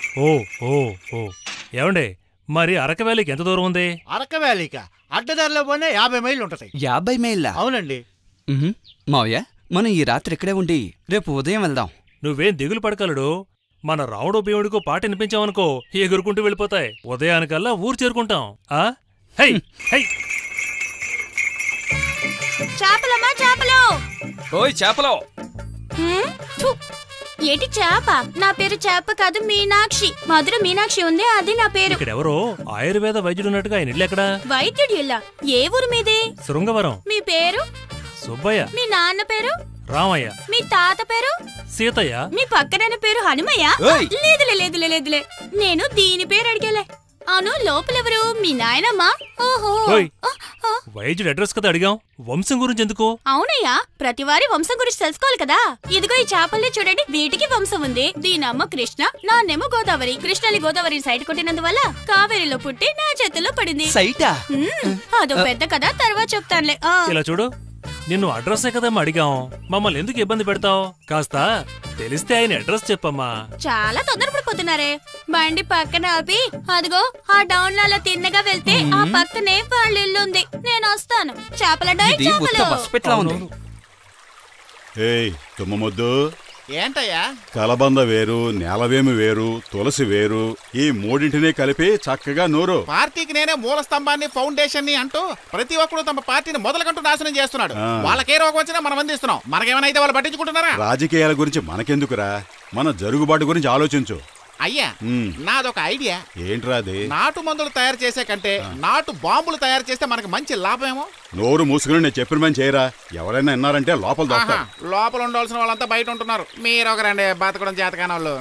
ఓ ఓ ఓ ఏమండే మరి అరక వ్యాలీకి ఎంత దూరం ఉంది అరక వ్యాలీక అడ్డదారిలో పోనే యాభై మైళ్ళు ఉంటది యాభై మైళ్ళ అవునండి మావయ్య మనం ఈ రాత్రి ఇక్కడే ఉండి రేపు ఉదయం వెళ్దాం నువ్వేం దిగులు పడకలడు మన రాముడు భీముడికో పాట వినిపించావనుకో ఎగురుకుంటూ వెళ్ళిపోతాయి ఉదయానికల్లా ఊరు చేరుకుంటాం ఆ హై హై చేపలమ్మా చేపలు ఓయ్ చేపలో హ్మ్? థు. ఏంటి చేప నా పేరు చేప కాదు మీనాక్షి మధుర మీనాక్షి ఉంది అది నా పేరు ఇక్కడెవరో ఆయుర్వేద వైద్యుడున్నట్టుగా ఆయన ఇల్లు ఎక్కడా వైద్యుడు ఇల్లా ఏ ఊరు మీది శృంగవరం మీ పేరు సుబ్బయ్య మీ నాన్న పేరు రామయ్య మీ తాత పేరు సీతయ్య మీ పక్కన పేరు హనుమయ్య ఓయ్! లేదులే లేదులే లేదులే నేను దీని పేరు అడిగేలే అవును లోపలెవరు మీ నాయనమ్మా ఓహో ఓయ్. ఆ, ఆ. వైద్యుడు అడ్రస్ కదా అడిగాం వంశం గురించి ఎందుకు అవునయ్యా ప్రతివారి వంశం గురించి తెలుసుకోవాలి కదా ఇదిగో ఈ చేపల్ని చూడండి వీటికి వంశం ఉంది దీని అమ్మ కృష్ణ నాన్నేమో గోదావరి కృష్ణని గోదావరి సైడ్ కొట్టినందువల్ల కావేరిలో పుట్టి నా చేతుల్లో పడింది సైటా మ్మ్, అదో పెద్ద కదా తర్వాత చెప్తానులే ఆ. ఇలా చూడు నిన్ను అడ్రస్సే కదమ్మా అడిగాం మమ్మల్ని ఎందుకు ఇబ్బంది పెడతావు కాస్త తెలిస్తే ఆయన అడ్రస్ చెప్పమ్మా చాలా తొందరపడిపోతున్నారే బండి పక్కన ఆపి అదిగో ఆ డౌన్ లలో తిన్నగా వెళ్తే ఆ పక్కనే వాళ్ళ ఇల్లు ఉంది నేను వస్తాను చేపల డై ఇది ఉత్త చేపలు బస్పెట్లా ఉంది ఏయ్ తుమ్మమొద్దు ఏంటయ్యా కలబంద వేరు నేలవేమి వేరు తులసి వేరు ఈ మూడింటిని కలిపి చక్కగా నూరు పార్టీకి నేనే మూల స్తంభాన్ని ఫౌండేషన్ ని అంటూ ప్రతి ఒక్కరు తమ పార్టీని మొదలకంటూ నాశనం చేస్తున్నాడు ఆ. వాళ్ళకే రోగం వచ్చినా మనం అందిస్తున్నాం మనకేమైనా అయితే వాళ్ళు పట్టించుకుంటున్నారా రాజకీయాల గురించి మనకెందుకురా మన జరుగుబాటు గురించి ఆలోచించు అయ్యా ఉమ్, నాదొక ఐడియా ఏంట్రా అది నాటు మందులు తయారు చేసే కంటే నాటు బాంబులు తయారు చేస్తే మనకు మంచి లాభమేమో నోరు మూసుకుని నేను చెప్పిన పని చేయరా ఎవరైనా విన్నారంటే లోపల ఆహా, దొరుకుతారు లోపల ఉండాల్సిన వాళ్ళంతా బయట ఉంటున్నారు మీరు ఒకరండి బతకడం చేతకాని వాళ్ళు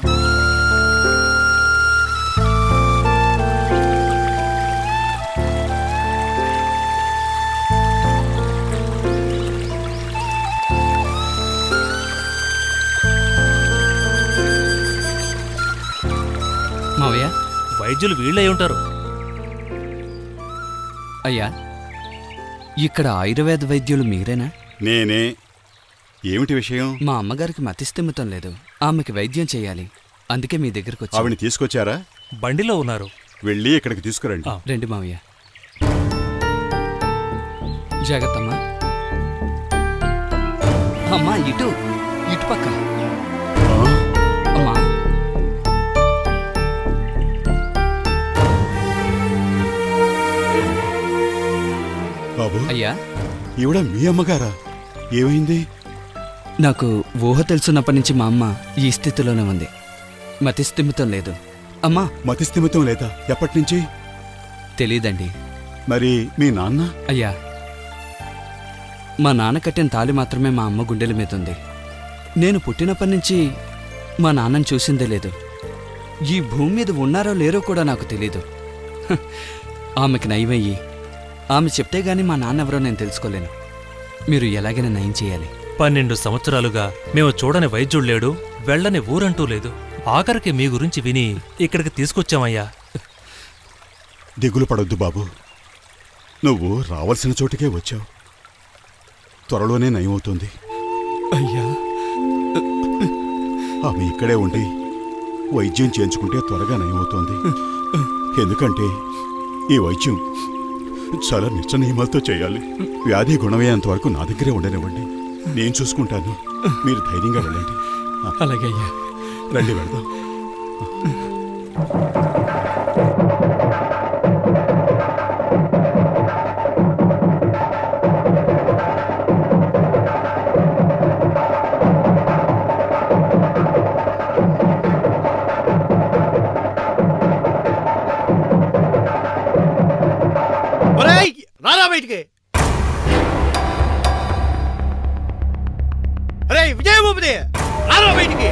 మావయ్య వైద్యులు వీళ్ళై ఉంటారు అయ్యా ఇక్కడ ఆయుర్వేద వైద్యులు మీరేనా నేనే ఏమిటి విషయం మా అమ్మగారికి మతిస్థిమితం లేదు ఆమెకి వైద్యం చేయాలి అందుకే మీ దగ్గరకు వచ్చి ఆవిని తీసుకొచ్చారా బండిలో ఉన్నారు వెళ్ళి ఇక్కడికి తీసుకురండి ఆ. రండి మావయ్య జాగ్రత్తమ్మా అమ్మా ఇటు ఇటు పక్క అమ్మా బాబు అయ్యా ఈవిడ మీ అమ్మగారా ఏమైంది నాకు ఊహ తెలుసున్నప్పటి నుంచి మా అమ్మ ఈ స్థితిలోనే ఉంది మతిస్థిమితం లేదు అమ్మా మతిస్థిమితం లేదా ఎప్పటి నుంచి తెలీదండి మరి మీ నాన్న అయ్యా మా నాన్న కట్టిన తాళి మాత్రమే మా అమ్మ గుండెల మీద ఉంది నేను పుట్టినప్పటి నుంచి మా నాన్నని చూసిందే లేదు ఈ భూమి మీద ఉన్నారో లేరో కూడా నాకు తెలీదు హ, ఆమెకి నయమయ్యి ఆమె చెప్తే గాని మా నాన్న ఎవరో నేను తెలుసుకోలేను మీరు ఎలాగైనా నయం చేయాలి పన్నెండు సంవత్సరాలుగా మేము చూడని వైద్యుడు లేడు వెళ్ళని ఊరంటూ లేదు ఆఖరికి మీ గురించి విని ఇక్కడికి తీసుకొచ్చామయ్యా దిగులు పడొద్దు బాబు నువ్వు రావాల్సిన చోటుకే వచ్చావు త్వరలోనే నయమవుతుంది అయ్యా ఆమె ఇక్కడే ఉండి వైద్యం చేయించుకుంటే త్వరగా నయమవుతుంది ఎందుకంటే ఈ వైద్యం చాలా నిత్య నియమాలతో చేయాలి వ్యాధి గుణమయ్యేంత వరకు నా దగ్గరే ఉండనివ్వండి నేను చూసుకుంటాను మీరు ధైర్యంగా వెళ్ళండి ఆ, అలాగే అయ్యా రండి వెళ్దాం ఒరేయ్, రారా బయటికి అరే విజయభూపతి రారా బయటికి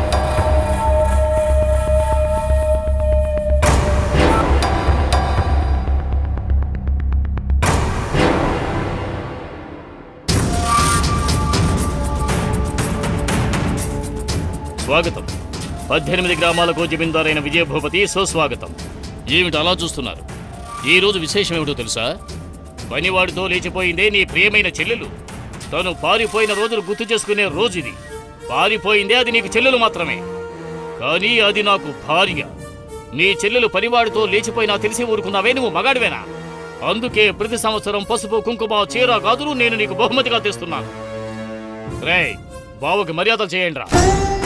స్వాగతం పద్దెనిమిది గ్రామాలకు జమీందారైన విజయభూపతి సుస్వాగతం ఏమిటి అలా చూస్తున్నారు ఈ రోజు విశేషం ఏమిటో తెలుసా పనివాడితో లేచిపోయిందే నీ ప్రియమైన చెల్లెలు తను పారిపోయిన రోజులు గుర్తు చేసుకునే రోజు ఇది పారిపోయిందే అది నీకు చెల్లెలు మాత్రమే కానీ అది నాకు భార్య నీ చెల్లెలు పరివాడితో లేచిపోయినా తెలిసి ఊరుకున్నావే నువ్వు మగాడివేనా అందుకే ప్రతి సంవత్సరం పసుపు కుంకుమ చీర గాజులు నేను నీకు బహుమతిగా తెస్తున్నాను రేయ్ బావుకి మర్యాద చేయండి రా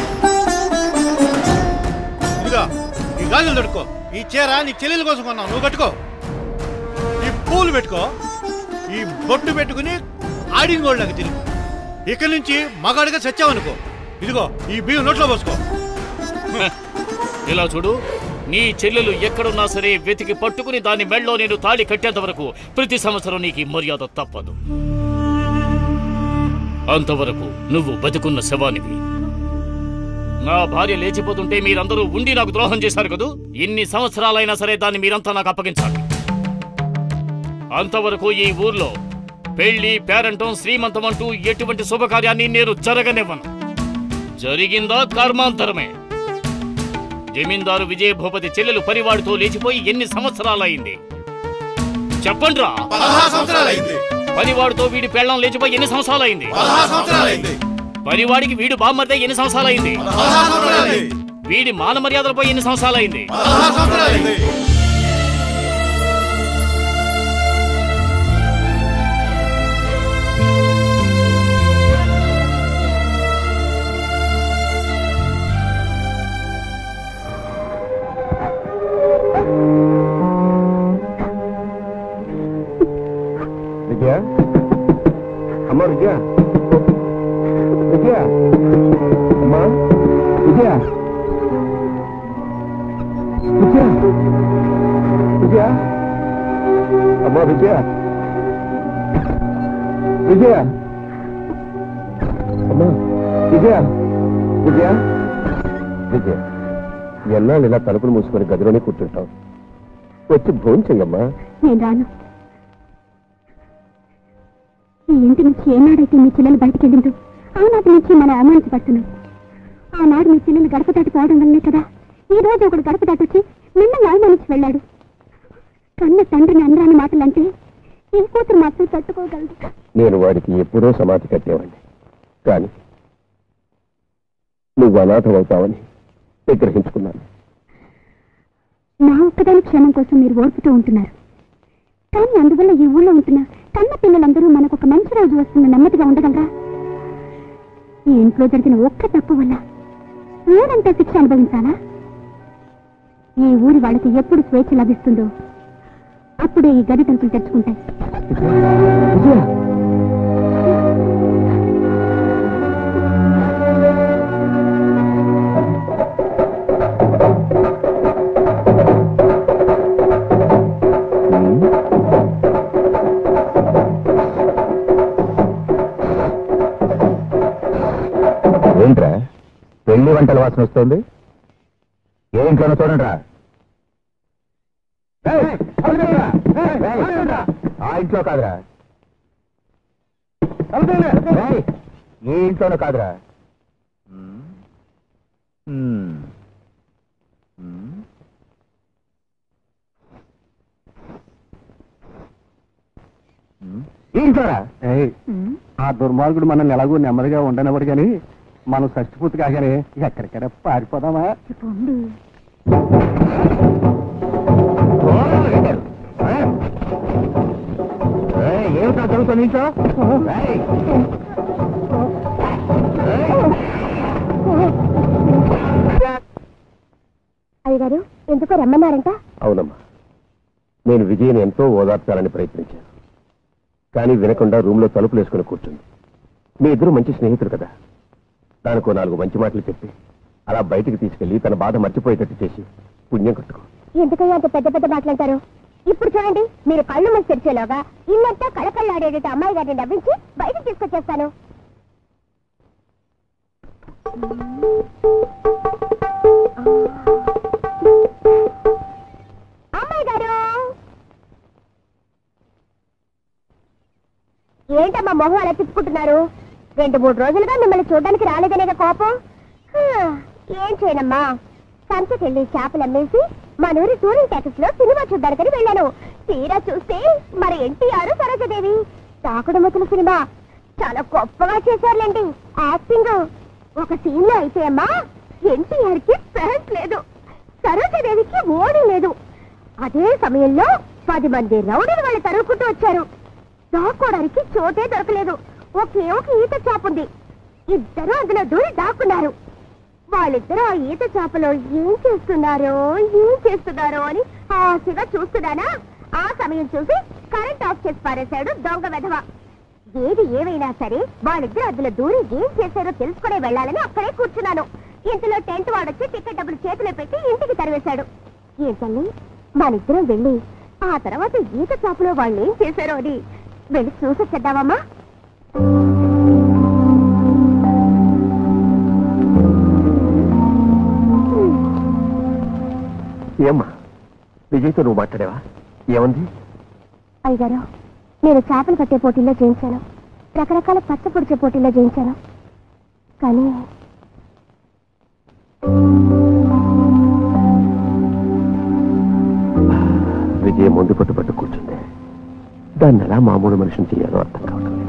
ఇదిగో ఈ గాజులు దొడుకో ఈ చీర నీ చెల్లెల కోసం కొన్నావు నువ్వు కట్టుకో ఈ పూలు పెట్టుకో ఈ బొట్టు పెట్టుకుని ఆడింగోళ్ళకి తిరుగు ఇక్కడి నుంచి మగాడిగా చచ్చావనుకో ఇదిగో ఈ బియ్యం నోట్లో పోసుకో ఇలా చూడు నీ చెల్లెలు ఎక్కడున్నా సరే వెతికి పట్టుకుని దాని మెళ్ళో నేను తాళి కట్టేంత వరకు ప్రతి సంవత్సరం నీకు ఈ మర్యాద తప్పదు అంతవరకు నువ్వు బతికున్న శవానివి నా భార్య లేచిపోతుంటే మీరందరూ ఉండి నాకు ద్రోహం చేశారు కదూ ఇన్ని సంవత్సరాలైనా సరే దాన్ని మీరంతా నాకు అప్పగించాలి అంతవరకు ఈ ఊర్లో పెళ్లి పేరంటం శ్రీమంతం అంటూ ఎటువంటి శుభకార్యాన్ని నేను జరగనివ్వను జరిగిందా కర్మాంతరమే జమీందారు విజయ భూపతి చెల్లెలు పరివాడితో లేచిపోయి ఎన్ని సంవత్సరాలైంది చెప్పండ్రా పనివాడితో వీడి పెళ్ళం లేచిపోయి ఎన్ని సంవత్సరాలైంది పనివాడికి వీడు బామ్మర్దే ఎన్ని సంవత్సరాలైంది వీడి మాన మర్యాదలపై ఎన్ని సంవత్సరాలైంది విజయ అమ్మ విజయ విజయ అమ్మా విజయ విజయ విజయ అమ్మా విజయ విజయ అమ్మా విజయ విజయ విజయ ఎన్నాళ్ళు ఇలా తలుపులు మూసుకొని గదిలోనే కూర్చుంటాం వచ్చి భోంచెయ్యమ్మా నేను రాను ఈ ఇంటి నుంచి ఏనాడైతే మీ చెల్లెలు బయటికి వెళ్ళిందో ఆనాటి నుంచి మన అమానించబడుతున్నాం ఆనాడు మీ చెల్లెలు గడప దాటి పోవడం వల్లే కదా ఈ రోజు ఒకడు గడప దాటొచ్చి మిమ్మల్ని అవమానించి వెళ్ళాడు కన్న తండ్రిని అనరాని మాటలు అంటే ఈ కూతురు మాత్రం తట్టుకోగలదు నేను వాడికి ఎప్పుడో సమాధి కట్టేవాడిని కానీ నువ్వు అనాథమవుతావని విగ్రహించుకున్నాను నా ఒక్కదాని క్షేమం కోసం మీరు ఓర్పుతూ ఉంటున్నారు కానీ అందువల్ల ఈ ఊళ్ళో ఉంటున్న కన్న పిల్లలందరూ మనకు ఒక మంచి రోజు వస్తున్న నెమ్మదిగా ఉండగలరా ఈ ఇంట్లో జరిగిన ఒక్క తప్పు వల్ల ఊరంతా శిక్ష అనుభవించాలా ఈ ఊరి వాళ్ళకి ఎప్పుడు స్వేచ్ఛ లభిస్తుందో అప్పుడే ఈ గది తలుపులు తెచ్చుకుంటాయి ఏంట్రా పెళ్లి వంటల వాసన వస్తుంది ఏ ఇంట్లోనో చూడండిరా ఏయ్, తలుపేయరా. ఏయ్, ఆ ఇంట్లో కాదురా ఏయ్, ఈ ఇంట్లోనూ కాదురా ఉమ్. ఉమ్. ఉమ్. ఉమ్. ఈ ఇంట్లోరా ఆ దుర్మార్గుడు మనల్ని ఎలాగో నెమ్మదిగా ఉండనివ్వడు కానీ మనం షష్టిపూర్తి కాగానే ఎక్కడికైనా పారిపోదామా ఏమిటా జరుగుతుంది ఇంట్లో ఏయ్. అయ్యగారు ఎందుకో రమ్మన్నారంట అవునమ్మా నేను విజయని ఎంతో ఓదార్చాలని ప్రయత్నించాను కానీ వినకుండా రూమ్లో తలుపులు వేసుకుని కూర్చుంది మీ ఇద్దరు మంచి స్నేహితులు కదా దానికో నాలుగు మంచి మాటలు చెప్పి అలా బయటికి తీసుకెళ్లి తన బాధ మర్చిపోయేటట్టు చేసి పుణ్యం కట్టుకో ఎందుకయ్యా అంత పెద్ద పెద్ద మాట్లాడతారు ఇప్పుడు చూడండి మీరు కళ్ళు మూసి తెరిచేలోగా ఇల్లంతా కళకళ్ళాడేటట్టు అమ్మాయి గారిని నవ్వించి బయటకు తీసుకొచ్చేస్తాను అమ్మాయి గారు ఏంటమ్మా మొహం అలా తిప్పుకుంటున్నారు రెండు మూడు రోజులుగా మిమ్మల్ని చూడడానికి రాలేదనేగా కోపం హా, ఏం చేయనమ్మా సంతకెళ్ళి చేపలు అమ్మేసి మా నూరి టూరింగ్ ప్యాకెట్స్ లో సినిమా చూడ్డానికని వెళ్ళాను తీరా చూస్తే మరి ఎన్టీఆర్ సరోజదేవి తాకుడుమతుల సినిమా చాలా గొప్పగా చేశారులేండి యాక్టింగ్ ఒక సీన్ లో అయితే అమ్మా ఎన్టీఆర్ కి ఫ్యాన్స్ లేదు సరోజదేవికి ఓడి లేదు అదే సమయంలో పది మంది రౌడీలు వాళ్ళు తరుముకుంటూ వచ్చారు దాక్కోవడానికి చోటే దొరకలేదు ఒకే ఒక ఈత చాపుంది ఇద్దరు అందులో దూరి దాక్కున్నారు వాళ్ళిద్దరూ ఆ ఈత చేపలో ఏం చేస్తున్నారో ఏం చేస్తున్నారో అని ఆశగా చూస్తున్నానా ఆ సమయం చూసి కరెంట్ ఆఫ్ చేసి పారేశాడు దొంగ వెధవ ఏది ఏమైనా సరే వాళ్ళిద్దరు అందులో దూరి ఏం చేశారో తెలుసుకునే వెళ్ళాలని అక్కడే కూర్చున్నాను ఇంతలో టెంట్ వాడొచ్చి టికెట్ డబ్బులు చేతిలో పెట్టి ఇంటికి తరివేశాడు ఏం తల్లి మనిద్దరం వెళ్ళి ఆ తర్వాత ఈత చేపలో వాళ్ళు ఏం చేశారో అని వెళ్ళి చూసొచ్చేద్దామమ్మా ఏమ్మా విజయ్తో నువ్వు మాట్లాడావా ఏముంది అయ్యగారు నేను చేపలు పట్టే పోటీల్లో జయించాను రకరకాల పచ్చ పొడిచే పోటీల్లో జయించాను కానీ విజయ ముందు పట్టుబట్టు కూర్చుంది దాన్ని ఎలా మామూలు మనిషిని చేయాలో అర్థం కావడం లేదు.